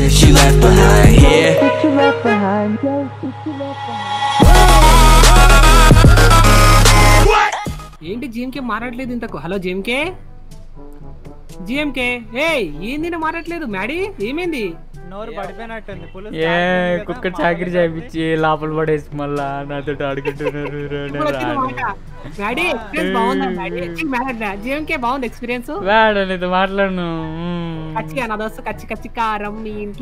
that you left behind here. ఏంటి GMK మారట్లేదు ఇంతకు హలో జిఎంకే జిఎంకే ఏయ్ ఏంది నేను మారట్లేదు మ్యాడీ ఏమైంది నోరు పడిపోయినట్టుంది పులుసు ఏ తాకింది కదా, కుక్క మాకు చాకరీ చేయించి లోపల పడేసి మళ్ళా నాతో ఆడుకుంటున్నారు ఇప్పుడు వచ్చింది మాట. మ్యాడీ ఎక్స్పీరియన్స్ బాగుందా మ్యాడీ జిఎంకే బాగుంది ఎక్స్పీరియన్స్ వాడు నీతో మాట్లాడను మ్మ్. కచ్చిగా నా దోస్తు కచ్చి కచ్చి కారం మీ ఇంట్లో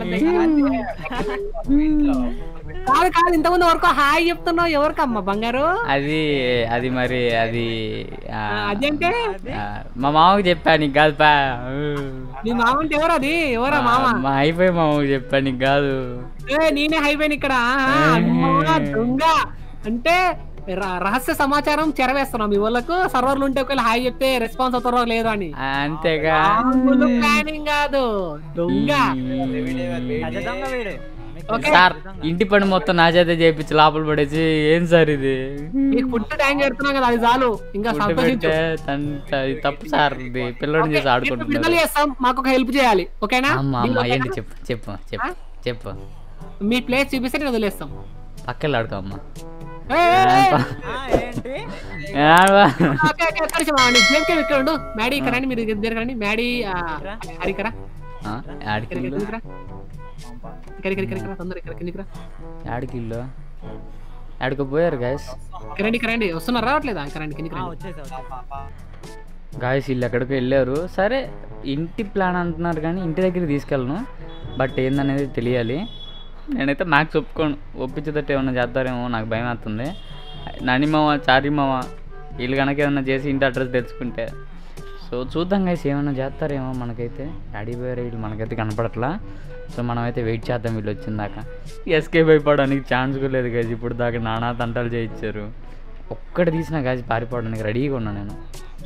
కాదు కాదు ఇంతకుముందు ఎవరికో హాయ్ చెప్తున్నావు ఎవరికమ్మా బంగారు అది అది మరి అది ఆ, ఆ, అదేంటే ఆ, మా మామకి చెప్పా నీకు కాదు పా నీ మామ అంటే ఎవరు అది ఎవరా మామ మా అయిపోయి మామకి చెప్పా నీకు కాదు ఏ నేనే హైపోయిన ఇక్కడ ఆహా, అమ్మా, దొంగ అంటే ర- రహస్య సమాచారం చెరవేస్తున్నాం మీ వాళ్ళకు సర్వర్లు ఉంటే ఒకవేళ హాయ్ చెప్తే రెస్పాన్స్ అవుతారో లేదో అని ఆ, అంతేగా మామూలు ప్లానింగ్ కాదు దొంగ పెద్ద దొంగ వీడు మీకు ఓకే. సార్ ఇంటి పని మొత్తం నా చేత చేపించి లోపల పడేసి ఏం సార్ ఇది మీకు ఫుడ్ ట్యాంక్ పెడుతున్నాం కదా అది చాలు ఇంకా ఫుడ్ సంతోషించు పెట్టే తన ఇది తప్పు సార్ ఇది పిల్లడిని చేసి విడుదల ఆడుకుంటున్నారు చేస్తాం మాకు ఒక హెల్ప్ చేయాలి ఓకేనా అమ్మా మీరు అమ్మా ఓకేనా? ఏంటి చెప్పు చెప్పు చెప్పు చెప్పు మీ ప్లేస్ చూపిస్తే నేను వదిలేస్తాం పక్కన ఆడుకో అమ్మా ఏయ్, ఏయ్, ఏయ్. ఆ, ఏంటి ఏడవా. ఓకే, ఓకే, ఒక్క నిమిషం ఆగండి. జేమ్కే ఇక్కడ ఉండు మ్యాడీ ఇక్కడ రండి మీరు ఇద్దరు రండి మ్యాడీ ఆ, హరికరా ఆ, ఆడికి ఇక్కడ ఇల్లు కిందికి రా. ఇక్కడ ఇక్కడ ఇక్కడ ఇక్కడ తొందర ఇక్కడ కిందికి రా ఆడికి ఇల్లు ఆడికి పోయారు గాయస్ ఇక్కడ రండి ఇక్కడ రండి వస్తున్నారా రావట్లేదా ఇక్కడ రండి కిందికి ఆ, రండి వచ్చేసా వచ్చేసా గాయస్ వీళ్ళు ఎక్కడికి వెళ్ళారు సరే ఇంటి ప్లాన్ అంటున్నారు కానీ ఇంటి దగ్గరికి తీసుకెళ్ళను బట్ ఏందనేది తెలియాలి నేనైతే మ్యాక్స్ ఒప్పుకోను ఒప్పించేటట్టు ఏమన్నా చేస్తారేమో నాకు భయం అవుతుంది నాని మామ చారి మామ వీళ్ళు కనుక ఏమన్నా చేసి ఇంటి అడ్రస్ తెచ్చుకుంటే సో చూద్దాం గైస్ ఏమన్నా చేస్తారేమో మనకైతే డాడీ పోయారు వీళ్ళు మనకైతే కనపడట్లా సో మనమైతే వెయిట్ చేద్దాం వీళ్ళు వచ్చిన దాకా ఎస్కేప్ అయిపోవడానికి ఛాన్స్ కూడా లేదు గైస్ ఇప్పుడు దాకా నానా తంటాలు చేయించారు ఒక్కటి తీసిన గాజి పారిపోవడానికి రెడీగా ఉన్నా నేను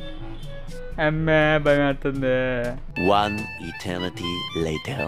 అమ్మే భయం అవుతుంది One eternity later.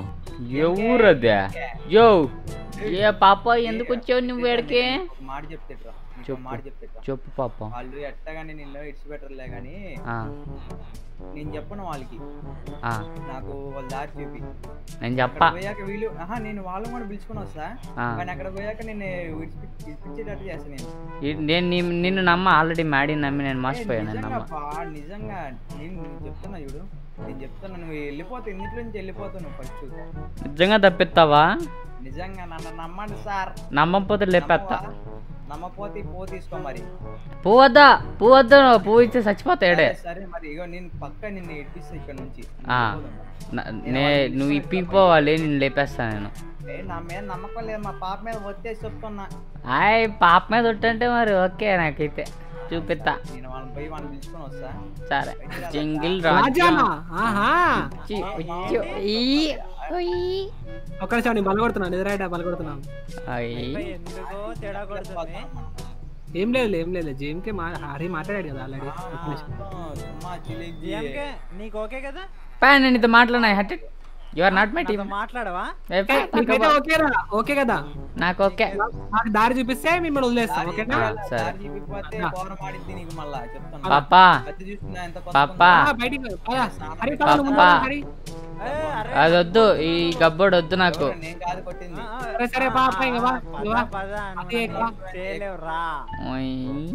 ఎవరదే యో ఏ పాప ఎందుకు వచ్చావు నువ్వు ఎడికి మాట చెప్తేట్రా నీకు చెప్పు. మాట చెప్తేట్రా చెప్పు పాప వాళ్ళు ఎట్టగానే నిన్ను ఇడ్స్ బెటర్లే కానీ ఆ, నేను చెప్పను వాళ్ళకి ఆ, నాకు వాళ్ళ దారి చూపి నేను అక్కడ చెప్పా పోయాక వీళ్ళు ఆహా నేను వాళ్ళని కూడా పిలుచుకొని వస్తా ఆ. కానీ అక్కడ పోయాక నేను ఇడిచిపెట్టి ఇడిపించేటట్టు చేస్తా నేను ఈ- నేను నీ- నిన్ను నమ్మ ఆల్రెడీ మ్యాడీ నమ్మి నేను ఏ, మర్చిపోయాను నేను నిజంగా నమ్మ పా, నిజంగా నేను నేను చెప్తున్నా చూడు నేను చెప్తున్నా నువ్వు వెళ్ళిపోతావు ఇంట్లో నుంచి వెళ్ళిపోతావు నువ్వు ఫస్ట్ నిజంగా తప్పిస్తావా నిజంగా నన్ను నమ్మండి సార్ నమ్మకపోతే లేపేస్తా నమ్మవా? నమ్మపోతే పో తీసుకో మరి పోవద్దా పోవద్దు పువ్వు ఇస్తే చచ్చిపోతాడే సరే, సరే మరి ఇగో నేను పక్క నిన్ను ఇప్పిస్తా ఇక్కడ నుంచి ఆ. న- నే నువ్వు ఇప్పిపోవాలి నేను లేపేస్తా నేను ఏ, నా మీద నమ్మకం లేదు మా పాప మీద వచ్చేసి చెప్తున్నా హాయ్ పాప మీద ఉంటే మరి ఓకే నాకైతే చూపిస్తా నేను వాళ్ళని పోయి వాళ్ళని పిలుచుకొని వస్తా సరే జింగిల్ రాజానా రాజా ఆహా చి, ఉచ్చు, ఈ, ఉయ్. ఒక్క నిమిషం నేను బలగొడుతున్నాను ఎదురైట బలగొడుతున్నాను అయ్. ఎందుకో తేడా కొడుతుంది ఏం లేదు ఏం లేదు జేమ్కే మా హరి మాట్లాడాడు కదా ఆల్రెడీ సుమ్మా చిలిపి. జిఎంకే నీకు ఓకే కదా పా నేను ఇంత మాట్లాడినా hut you are not my team నాతో మాట్లాడవా నీకైతే ఓకేరా ఓకే కదా నాకు ఓకే నాకు దారి చూపిస్తే మిమ్మల్ని వదిలేస్తాం ఓకేనా ఆ, సరే దారి చూపిపోతే ఘోరం ఆడిద్ది నీకు మళ్ళా చెప్తున్నా పాపా అది చూస్తున్నా ఎంత పాపా ఆ, బయటికి పో. పద. హరి పద, నువ్వు ముందు పాపా. హరి ఏ, అరే అది వద్దు ఈ గబ్బోడు వద్దు నాకు ఎవరు? నేను కాదు కొట్టింది ఆ, సరే సరే పాప ఇంక వా ఇంక వా పద, పద, నువ్వు అదే ఎక్కువ. నన్ను చేయలేవు రా ఓయ్.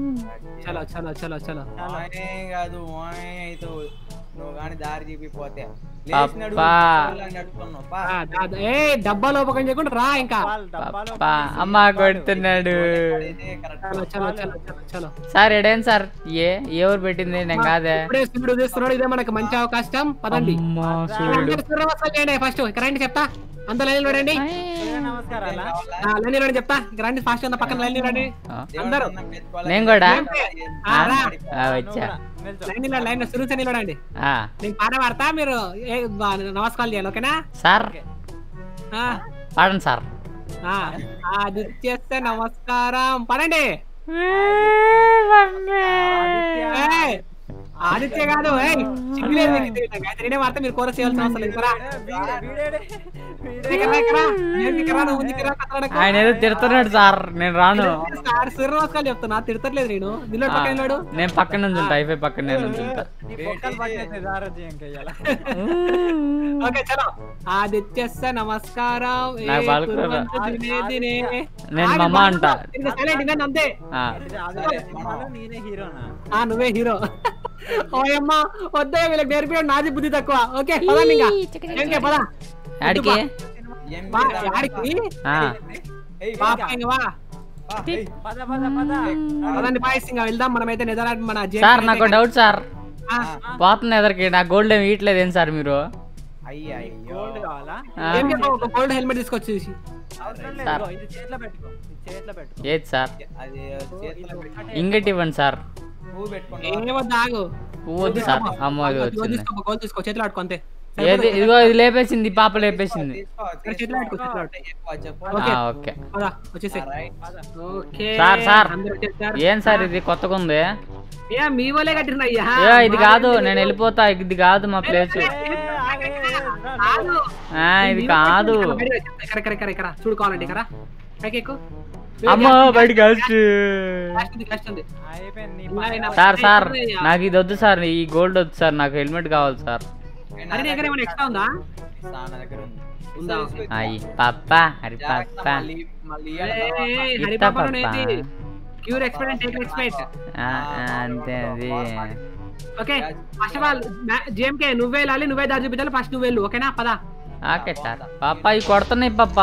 చలో చలో చలో చలో ఓయ్ కాదు ఓయ్ అయితే నువ్వు కానీ దారి చూపిపోతే పాపా. నడుపుతున్నావు పా ఆ, దా- దా- ఏ డబ్బా లోపకం చేయకుండా రా ఇంకా డబ్బాలు, డబ్బాలు పాపా అమ్మ కొడుతున్నాడు ఇదే కరెక్ట్ చలో చలో చలో చలో చలో సార్ ఎడేం సార్ ఏ ఎవరు పెట్టింది నేను కాదే ఇప్పుడే సూర్యుడు ఉదయిస్తున్నాడు ఇదే మనకి మంచి అవకాశం పదండి అమ్మా సూర్యుడు అందరూ సూర్యనమస్కారం చేయండి ఫస్ట్ ఇక్కడ రండి చెప్తా అంత లైన్ లో రండి సూర్య నమస్కారాలా ఆ, లైన్ లో రండి చెప్తా ఇక్కడ రండి ఫాస్ట్ అంత పక్కన లైన్ లో రండి ఆ, అందరూ నేను కూడా ఆ, రా. ఆ, వచ్చా నిల్చో. లైన్ లో లైన్ లో సురుచ నిలబడండి ఆ, నేను పాట పాడతా మీరు ఏ, బా- నమస్కారం చేయాలి ఓకేనా సార్ ఆ, పాడండి సార్ ఆ, అది చేస్తే నమస్కారం పడండి ఏయ్, ఆదిత్య కాదు ఏయ్, సిగ్గులేదు మీకు తెలియదు. అయితే నేనే వార్త మీరు కోరస్ చేయాల్సిన అవసరం లేదు ఇక్కడ రా. వీడే- వీడేడే. వీడే- ఇక్కడ రా, ఇక్కడ రా. నేను ఇక్కడ రా, నువ్వు ముందుకు రా, కట్టడానికి. ఆయన ఏదో తిడుతున్నాడు సార్ నేను రాను సార్ సూర్య నమస్కారం చెప్తున్నా తిడతట్లేదు నేను నిల్లు ఆ, పక్కన నిలబడు. నేను పక్కన నుంచి ఉంటా అయిపోయి పక్కన నేను నుంచి ఉంటా నీ పొక్కలు పట్టేస్తే దారా జిఎంకే ఇయ్యాల. ఓకే చలో ఆదిత్యస్య నమస్కారం ఏ నాకు పలుకు రా. కుర్వంతు దినే దినే. నేను ఆగు, మమ్మ బాబు, అంట ఇంకా silent, ఇంకా అంతే ఆ, ఇది ఆగు, సరే, సినిమాలో నేనే హీరోనా ఆ నువ్వే హీరో ఓయమ్మ వద్దే వీళ్ళకి నేర్పి నాది బుద్ధి తక్కువ ఓకే పదండి ఇంకా ఏంకే పద ఆడికి ఏం వా, చేద్దాం? యాడికి ఆ, ఏయ్, వా, వా, ఇంక వా. వా, ఏయ్. పద పద పద పదండి బాయ్స్ ఇంకా వెళ్దాం మనమైతే నిద్ర మన జేమ్స్ సార్ అయితే నాకు డౌట్ సార్ ఆ, పోతుంది ఎదరికి నా గోల్డ్ ఏమి ఇయట్లేదు ఏం సార్ మీరు అయ్య, అయ్యో. గోల్డ్ కావాలా ఆ, ఏం చెప్పు, ఒక గోల్డ్ హెల్మెట్ తీసుకొచ్చి అవసరం లేదు సార్. ఇదిగో, ఇది చేతిలో పెట్టుకో ఇది చేతిలో పెట్టుకో ఏది సార్ అది చేతిలో పెట్టి ఇంగటి ఇవ్వండి సార్ పువ్వు పెట్టుకుంటా ఏ వద్ద ఆగు పువ్వు వద్దు సార్ అమ్మో ఇది గోల్ వచ్చింది తీసుకో గోల్ తీసుకో చేతిలో ఆడుకో అంతే ఏది ఇదిగో ఇది లేపేసింది ఈ పాప లేపేసింది తీసుకో, ఇక్కడ తీసుకో. చేతిలో పెట్టుకో, చేతిలో పెట్టుకో. ఎక్కువ చెప్పు. ఓకే. ఆ, ఓకే పద వచ్చేసి Alright. Okay sir, sir. అందరూ వచ్చేసారు. ఏం సార్ ఇది కొత్తగా ఉంది ఏ మీ వాళ్ళే కట్టిన అయ్యా ఏ ఇది కాదు నేను వెళ్ళిపోతా ఇది కాదు మా ప్లేస్ ఏ, ఆగు, ఏ, ఏ, రా, రా. కాదు. ఆ ఇది కాదు ఇక్కడ ఇక్కడ ఇక్కడ ఇక్కడ చూడు కావాలంటే ఇక్కడ పైకి ఎక్కు అమ్మో బయటికి వచ్చి Fast ఉంది, fast ఉంది. అయిపోయింది నీ ఇంకా పని. అయినా సార్ సార్ అయిపోయింది. నాకు ఇది వద్దు సార్ ఈ గోల్డ్ వద్దు సార్ నాకు హెల్మెట్ కావాలి సార్ నా అరే నీ దగ్గర ఏమైనా ఎక్స్ట్రా ఉందా ఇస్తా, నా దగ్గర ఉంది. ఉందా? ఇస్తా, ఇస్తా. అయ్యి పప్ప హరి జాగ్రత్త, పప్ప మళ్ళీ మళ్ళీ ఏయ్, ఇయ్యాలి తర్వాత. ఏయ్, ఇత్త హరిపాపను పప్ప ఏంటి? క్యూర్ ఎక్స్పెక్ట్ టేక్ ఎక్స్పెక్ట్ ఆ, ఆ, అంతే అది okay first of all JMK నువ్వే వెళ్ళాలి నువ్వే దారి చూపించాలి ఫస్ట్ నువ్వు వెళ్ళు ఓకేనా పద ఓకే సార్ పాప ఇవి కొడుతున్నాయి పాప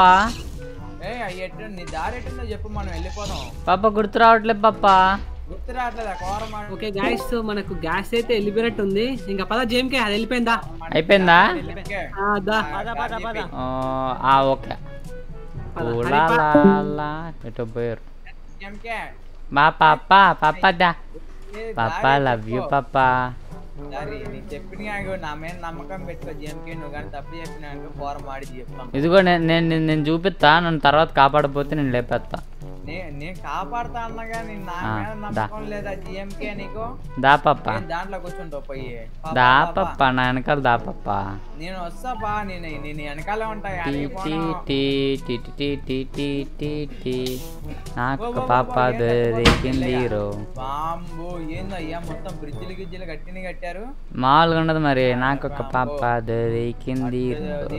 ఏయ్, అయ్యి ఎట్టు నీ దారి ఎట్టుందో చెప్పు మనం వెళ్ళిపోదాం పాప గుర్తు రావట్లేదు పాప గుర్తు రావట్లేదు ఆ కోరం ఆడు. ఓకే గాయస్ మనకు గ్యాస్ అయితే వెళ్ళిపోయినట్టు ఉంది ఇంకా పద జేఎంకే అది వెళ్ళిపోయిందా అయిపోయిందా ఓకే. ఆ, దా పద పద పద ఆ, ఆ, ఓకే పద. ఊలాలా ఎటు పోయారు ఎంకే. మా పాప పాప దా ఏ, పాప దారి లవ్ యూ చెప్పు. పాప దారి నేను చెప్పిన నా మీద నమ్మకం పెట్టుకో జేమ్కే నువ్వు కానీ తప్పు చెప్పినాక కోరం ఆడి చెప్తాం ఇదిగో నేను నేను నేను- నేను చూపిస్తా నన్ను తర్వాత కాపాడపోతే నేను లేపేస్తా నే- నేను కాపాడుతా అన్నగా నేను నా ఆ, మీద నమ్మకం లేదా జిఎంకే నీకు దా పాప నేను దాంట్లో కూర్చుంటావు పోయి పా, దా పా, పా, పాప నా వెనకాల దా పాప నేను వస్తా బా నేను నేను వెనకాలే ఉంటా టీ యాడికి టీ పోను. Tea tea tea tea tea tea tea నాకు ఓ, ఓ, ఓ, పాప ఓ, ఏంటో దొరికింది మెల్లగా. రో వామ్మో ఏందో అయ్యా మొత్తం బ్రిడ్జిలు గిజ్జిలు కట్టిన కట్టారు మామూలుగా ఉండదు మరి నాకు ఒక పాప దొరికింది రో అది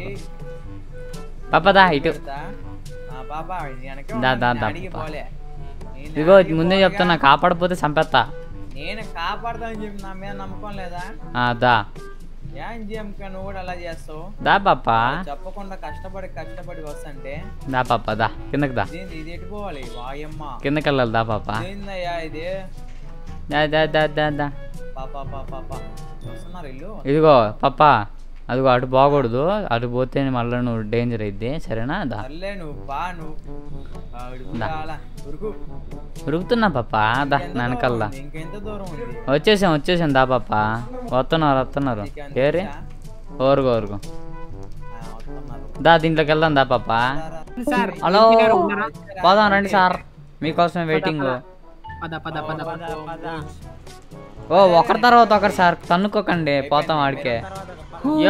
పాప దా ఇటు పెడతా. ఆ పాప వెనక దా, దా, నేను దా, అడిగి పాప. పోలే నేను ఇదిగో అడిగి ముందే పోగా చెప్తున్నా కాపాడపోతే చంపేస్తా నేను కాపాడతానని చెప్పి నా మీద నమ్మకం లేదా ఆ, దా ఏం జిఎంకే నువ్వు కూడా అలా చేస్తావు దా పాప చెప్పకుండా కష్టపడి కష్టపడి వస్తుంటే దా పాప దా కిందకి దా దీని ఇది ఎటు పోవాలి వాయమ్మ కిందకి వెళ్ళాలి దా పాప ఏందయ్యా ఇది దా దా దా దా దా పాపా పాపా పా వస్తున్నారు ఇల్లు ఇదిగో పాప అదిగో అటు పోకూడదు అటు పోతే మళ్ళీ నువ్వు డేంజర్ అయింది సరేనా దా సర్లే నువ్వు బా నువ్వు ఆ, ఉరుకు దా. రాలా, ఉరుకు ఉరుకుతున్నా పాప దా ఎంత నా దూరం వెనకాల ఉంది? ఇంకెంత దూరం ఉంది వచ్చేసాం వచ్చేసాం దా పాప వస్తున్నారు వస్తున్నారు నీకు ఎంత ఏరి తెలుసా? ఓరుగు ఓరుగు ఆ, వస్తున్నారు దా దీంట్లోకి వెళ్దాం దా పాప సార్ హలో జేఎంకే గారు ఉన్నారా? పోదాం రండి సార్ మీకోసమే వెయిటింగ్ పద పద పద పద పద పద ఓ ఒకరి తర్వాత ఒకరు సార్ తన్నుకోకండి పోతాం ఆడికే తర్వాత యో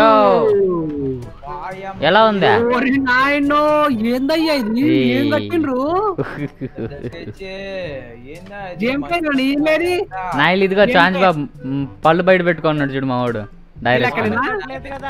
వాయమ్మ. ఎలా ఉందా ఓరి నాయనో ఏందయ్యా ఇది ఏయ్. ఏం కట్టిండ్రు తెచ్చే, ఏందా ఇది? జేఎంకే గారు నీ లేది నా ఇల్లు ఇదిగో చాంజ్ బాబు మ్, పళ్ళు బయట పెట్టుకున్నాడు చూడు మా వాడు డైరెక్ట్ ఎక్కడైనా? లేదు కదా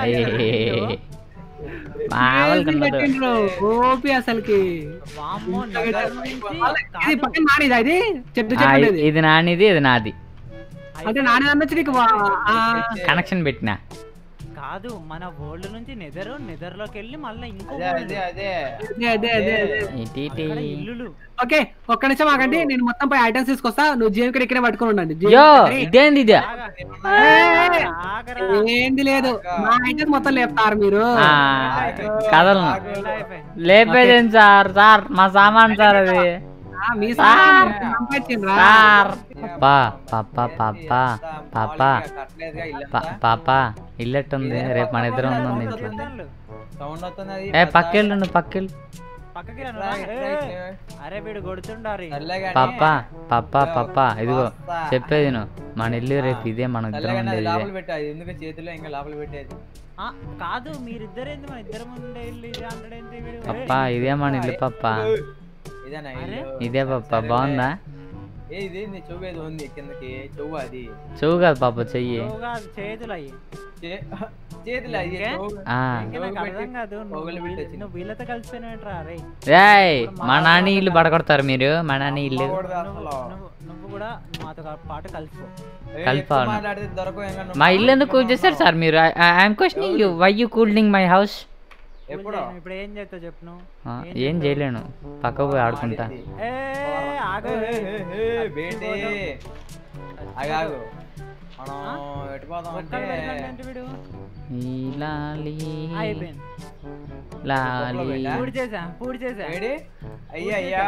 మామూలుగా ఉండదు కట్టిండ్రు ఓపి అసలుకి వామ్మో నగరం నుంచి ఇది పక్కన నానిదా ఇది చెట్టు ఆ, చెట్టు ఇది- ఉండేది. ఇది నానిది ఇది నాది అంటే నాని అనొచ్చు నీకు వా- ఆ, కనెక్షన్ పెట్టిన కాదు మన వరల్డ్ నుంచి నెదర్ నెదర్ లోకి వెళ్ళి మళ్ళీ ఇంకో అదే world. అదే అదే అదే అదే అదే అదే ఇటీ ఇటీ. అక్కడ ఇల్లులు ఓకే ఒక్క నిమిషం ఆగండి నేను మొత్తం పై ఐటమ్స్ తీసుకొస్తా నువ్వు జేమ్ ఇక్కడ ఇక్కడే పట్టుకొని ఉండండి జేమ్ యో ఇక్కడ. ఇదేంది ఇదే ఆగా. ఏయ్, ఆగరా. ఏంది లేదు మా ఐటమ్స్ మొత్తం లేపుతారు మీరు ఆ, కదలను ఎలా అయిపోయి? లేపేదేం సార్ సార్ మా సామాన్ సార్ అది ఆ, మీ సార్ సంపాదించిండ్రా? సార్ పాపా పాపా పాపా పాపా కట్టలేదుగా ఇల్లు పా- పాప ఇల్లెట్టుంది రేపు మన ఇద్దరం ఉందాం ఇంట్లో కొడుతుండ్రు. సౌండ్ వస్తుంది అది ఏ పక్కెళ్ళు పక్కెళ్ళు పక్కకి రా ఇట్లా, నువ్వు. ఇట్లా, ఏ, ఇట్లా. అరే వీడు కొడుతుండారి సర్లే గానీ, పాప పాప పాప ఇదిగో వస్తా. చెప్పేది నువ్వు మన ఇల్లు రేపు ఇదే మన సర్లే ఇద్దరం గానీ అది ఉండేది లోపల ఇదే పెట్టాది ఎందుకు చేతిలో ఇంకా లోపల పెట్టేది ఆ, కాదు మీరిద్దరేంది మన ఇద్దరం ఉండే ఇల్లు ఇది అంటాడేంటి వీడు పప్ప ఇదే మన ఇల్లు పప్ప ఇదేనా అరే? ఇల్లు? ఇదే పప్ప సరేలే. బాగుందా ఏ ఇదేంది చెవు ఏదో ఉంది కిందకి చెవు అది చెవు కాదు పాప చెయ్యి నువ్వుగా చేతులు అయ్యి చే- చేతులు అయ్యే ఇంకే? చెవు ఆ. ఇంకా నాకు అర్థం కాదు నువ్వు పొగలు పెట్టి వీళ్ళ- వచ్చింది. నువ్వు వీళ్ళతో కలిసిపోయినవేంట్రా రే రేయ్ మా నాన్న ఇల్లు పడగొడతారు మీరు మా నాన్న ఇల్లు అమ్మకూడదు నువ్వు అసలు నువ్వు నువ్వు కూడా మాతో కా- పాటు కలిసిపో ఏ, కలిపా ఎక్కువ అన్న. మాట్లాడితే దొరకవు ఇంకా నువ్వు మా ఇల్లు ఎందుకు కూల్ చేశారు సార్ మీరు I'm questioning you why you cooling my house ఎప్పుడో నేను ఇప్పుడు ఏం చేస్తావు చెప్పు నువ్వు ఏం చేస్తావు? చేయలేను పక్కకు పోయి ఆడుకుంటా ఆడింది. ఏ ఆగు ఏ, ఏ, ఏ, ఏ, బేటే ఆగాగు మనం ఎటు పోదాం అంటే ఒక్కడు పెడతాడంటే వీడు ఈ లాలి అయిపోయింది లాలి పెట్టా? పూడి చేసా పూడి చేసా ఏడి అయ్యా అయ్యా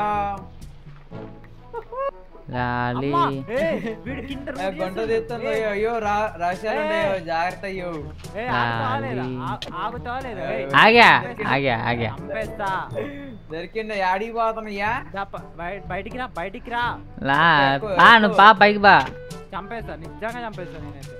లాలి అమ్మా! ఏయ్, వీడు కింద ఏ, రూట్ గొంట చేస్తుండు. తెస్తుంది ఏయ్, అయ్యో రా రాశారండి ఏ. జాగ్రత్త అయ్యో ఏయ్, ఆగుతావా లేదా? లాలి. ఆ- ఆగుతావా లేదా? ఏయ్, ఆగా చంపేస్తా. ఆగా ఆగా చంపేస్తా దొరికింది యాడికి పోతున్నాయ్యా దా ప- బయ- బయటికి రా బయటికి రా లా బా నువ్వు పా పైకి బా చంపేస్తా నిజంగా చంపేస్తా నేనైతే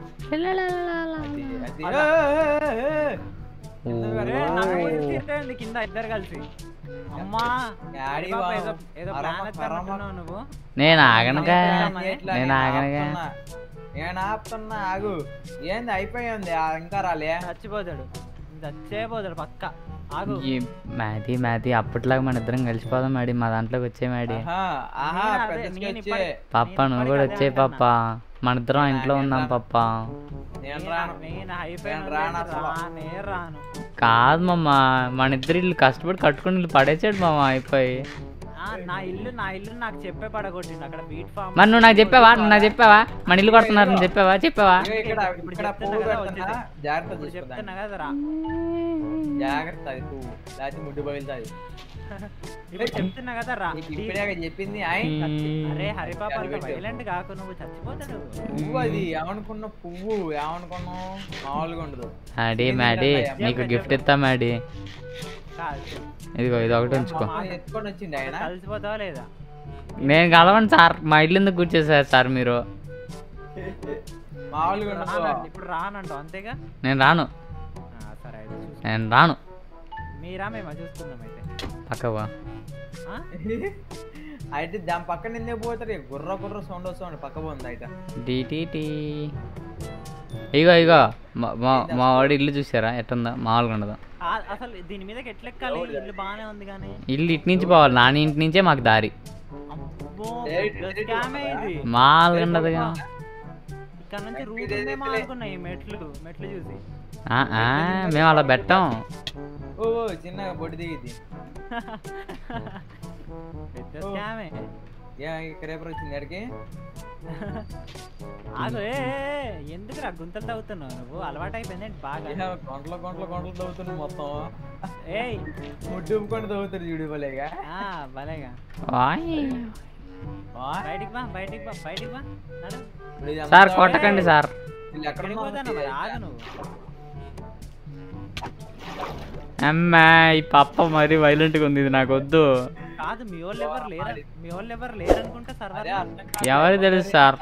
అది, అది. అలా. ఏ, ఏ, ఏ, ఏ. ఓ. ఏయ్, నాకు ఊరికి తీరుతోంది కింద ఇద్దరు కలిసి అమ్మా యాడి పాప వా- ఏదో ఏదో పరమ- ప్లాన్ పరమ- ఎత్తానంటున్నావు నువ్వు నేను ఆగనగా ఎట్లా? నేను ఆగనగా ఆపుతున్నా. నేను ఆపుతున్నా ఆగు ఏంది అయిపోయింది ఆ, ఇంకా రాలే చచ్చిపోతాడు చచ్చేపోతాడు పక్క ఆగు ఈ మాది మాది అప్పట్లాగా మన ఇద్దరం కలిసిపోదాం మాడి మా దాంట్లోకి వచ్చే మాడి ఆహా ఆహా నేను పెద్ద అదే, sketch. నేను ఇప్పటి- పాప నేను నువ్వు ఇప్పటికీ కూడా అదే వచ్చే అంటున్నా. పాప మన ఇద్దరం ఇంట్లో ఉందాం పాప నేను రాను నేను నేను రాను అసలు. రానే రాను కాదు మామ మన ఇద్దరు ఇల్లు కష్టపడి కట్టుకుని ఇల్లు పడేసాడు మామ అయిపోయి ఆ, నా ఇల్లు నా ఇల్లు నాకు చెప్పే పడగొట్టిండు అక్కడ బీట్ ఫామ్ మరి నువ్వు నాకు చెప్పావా నువ్వు నాకు చెప్పావా మన ఇల్లు కొడుతున్నారు నువ్వు చెప్పావా చెప్పావా ఇగో ఇక్కడ ఇప్పుడు ఇక్కడ చెప్తున్నా పువ్వు కదా పెడుతున్నా వచ్చేసి. జాగ్రత్త ఇప్పుడు చూసుకో చెప్తున్నా దాన్ని. కదా రా జాగ్రత్త అది పువ్వు లేకపోతే ముడ్డు పగులుతుంది ఇప్పుడు చెప్తున్నా కదా రా నీకు ఇప్పుడే చెప్పింది ఆయ్ అరే హరిపాప అంత పెట్టు. వైలెంట్ కాకు నువ్వు చచ్చిపోతాడు పువ్వు అది ఏమనుకున్న పువ్వు ఏమనుకున్నావు మామూలుగా ఉండదు మాడి మాడి నీకు గిఫ్ట్ ఇస్తా మాడి కాదు ఇదిగో ఇది ఒకటి ఉంచుకో మా అమ్మ ఎత్తుకొని వచ్చింది ఆయన కలిసిపోతావా లేదా నేను కలవను సార్ మా ఇల్లు ఎందుకు కూర్చేసారు సార్ మీరు మామూలుగా ఉండదు రానండి, ఇప్పుడు రానంటావు అంతేగా నేను రాను ఆ, సరే అయితే చూసు నేను రాను మీరా మేము చూసుకుందాం అయితే పక్కవా ఆ? అయితే దాని పక్కన ఎందుకు పోతారు గుర్ర గుర్ర సౌండ్ వస్తుంది పక్క పోతుంది అయితే డిటిటి ఇగో ఇగో మా- మా మా వాడి ఇల్లు చూసారా ఎట్టుందా మామూలుగా ఉండదు ఆ, అసలు దీని మీదకి ఎట్లెక్కాలి ఇల్లు బాగానే ఉంది కానీ ఇల్లు ఇటు నుంచి పోవాలి నాని ఇంటి నుంచే మాకు దారి అబ్బో ఏయ్, పెద్ద స్కామే ఇది మామూలుగా ఉండదుగా ఇక్కడ నుంచి రూట్ ఉందేమో అనుకున్నా ఈ మెట్లు మెట్లు చూసి ఆ, ఆ, మేము అలా పెట్టాం ఓ ఓ, చిన్నగా బొడి దిగిద్ది పెద్ద ఓ. స్కామే ఏ క్రేపర్ వచ్చింది ఎక్కడికి ఆగు ఏ ఏ, ఏ, ఎందుకురా గుంతలు తవ్వుతున్నావు నువ్వు అలవాటు అయిపోయింది ఏంటి బాగా ఏ, గంటల గంటల గంటలు తవ్వుతుంది మొత్తం ఏయ్ ముడ్డు ఉప్పుకొని తవ్వుతారు చూడు భలేగా ఆ భలేగా వాయ్. ఆ? బయటికి బా బయటికి బా బయటికి బా నడు ఇప్పుడు ఇదంతా సార్ కొట్టకండి సార్ వీళ్ళు ఎక్కడ ఎక్కడికి పోతాను మరి ఆగు నువ్వు అమ్మా ఈ పప్ప మరీ వైలెంట్గా ఉంది ఇది నాకు వద్దు కాదు మీ వాళ్ళు ఎవరు లేరు మీ వాళ్ళు ఎవరు లేరు అనుకుంటా సర్వర్ అదే అర్థం కాదు. ఎవరు తెలుసు సార్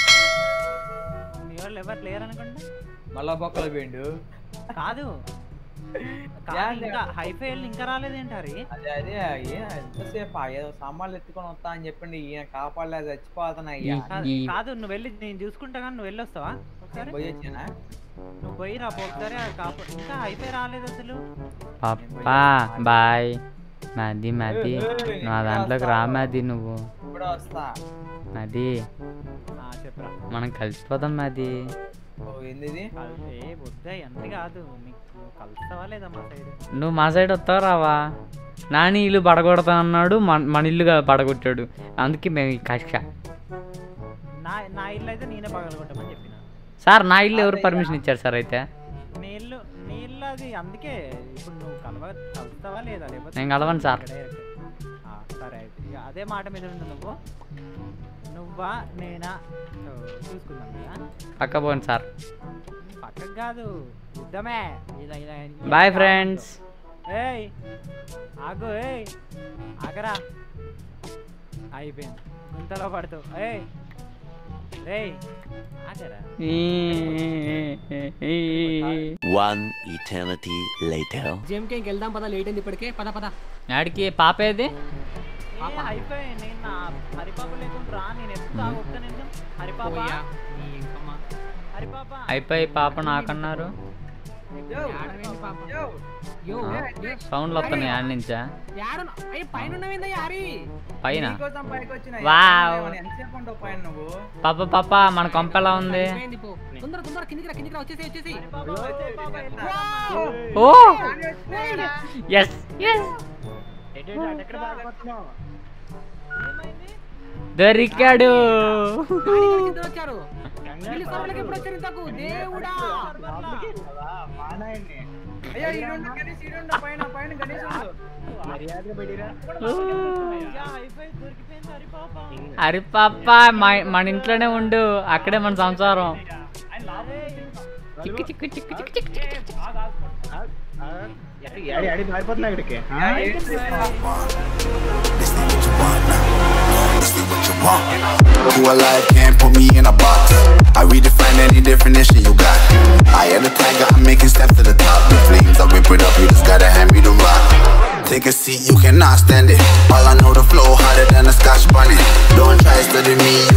మీ వాళ్ళు ఎవరు లేరు అనుకుంటా మళ్ళా బొక్కలు పోయిండు కాదు కాదు ఏంది? ఇంకా హైఫై ఇంకా రాలేదేంటి హరి అదే అదే ఏ ఎంతసేపు ఆ ఏదో సామాన్లు ఎత్తుకొని వస్తా అని చెప్పండి ఈయన కాపాడలేదు చచ్చిపోతున్నా అయ్యా కాదు- ఈ- కాదు నువ్వు వెళ్ళి నేను చూసుకుంటా కానీ నువ్వు వెళ్ళొస్తావా ఒకసారి పోయి వచ్చానా నువ్వు పోయి రా పో ఒకసారి ఆ కాపా ఇంకా హైఫై రాలేదు అసలు పప్పా బాయ్ మాది మాది నా దాంట్లోకి రా మాది నువ్వు ఇప్పుడు వస్తా మాది ఆ, చెప్పురా మనం కలిసిపోదాం మాది ఓ ఏంది ఇది కల్- ఏ వద్దా ఎంత కాదు నీకు నువ్వు కలుస్తావా లేదా మా సైడ్ నువ్వు మా సైడ్ వస్తావు రావా నాని ఇల్లు పడగొడతా అన్నాడు మన మన ఇల్లుగా పడగొట్టాడు అందుకే మేము ఈ కక్ష నా నా ఇల్లు అయితే నేనే పగలగొట్టమని చెప్పిన సార్ నా ఇల్లు ఎవరు పర్మిషన్ ఇచ్చారు సార్ అయితే నీ ఇల్లు నీ ఇల్లు అది అందుకే ఇప్పుడు నువ్వు కలవ కలుస్తావా లేదా లేకపోతే నేను కలవను సార్ ఇక్కడే ఇருக்கு. ఆ, సరే అయితే ఇక అదే మాట మీద ఉండు నువ్వు నువ్వా నేనా ఓ, చూసుకుందాం ఇక పక్క పోండి సార్ పక్కకు కాదు యుద్ధమే ఇలా ఇలా ఇలా బాయ్ ఇలా ఫ్రెండ్స్ ఏయ్ ఆగు ఏయ్ ఆగరా అయిపోయింది గుంతలో పడుతూ ఏయ్ రేయ్ ఆగరా One eternity later. జేమ్కే ఇంకెళ్దాం పద లేట్ అయింది ఇప్పటికే పద పద ఆడికి పాపేది ఏ, అయిపోయి నేను నా హరిపాప లేకుండా రా నేను ఎత్తుతా ఒక్క నిమిషం హరిపాప పోయా నీ ఇంకమ్మ. హరిపాప అయిపోయి పాప నాకన్నారు యో, ఏడవేంది పాప? యో. యో, యో. సౌండ్లు వస్తున్నాయి ఆడ నుంచా ఏడున్న- అయ్య, పైన ఉన్నవేందయ్యా హరి? పైన నీకోసం పైకి వచ్చిన వావ్. ఎంతసేపు ఉంటావు పైన నువ్వు పాప పాప మన కొంప ఎలా ఉంది అయిపోయింది పో. తొందర తొందర కిందికి రా కిందికి రా వచ్చేసి వచ్చేసి హరిపాప వచ్చే పాప వెళ్ళిపో. ఓ కానీ వచ్చినాయా? ఎస్ ఎస్ ఏమైంది దొరికాడు గాడి గాడి కింద వచ్చారు వీళ్ళు సర్వర్లకు ఎప్పుడు వచ్చారు ఇంతకు దేవుడా సర్వర్లా. అయ్యో ఈడుండు గణేష్ ఈడుండు పైన పైన గణేష్ ఉండు. యా, అయిపోయి దొరికిపోయింది హరిపాప అరే పాప మా- మన ఇంట్లోనే ఉండు అక్కడే మన సంసారం అరే చిక్కు చిక్కు చిక్కు చిక్కు చిక్కు చిక్కు. యా, ఏంటి Who alive can't put me in a box. I redefine any definition you got. I am the tiger, I'm making steps to the top. The flames, I whip it up, you just gotta hand me the rock. Take a seat, you cannot stand it. All I know, the flow harder than a scotch bonnet. Don't try study me, you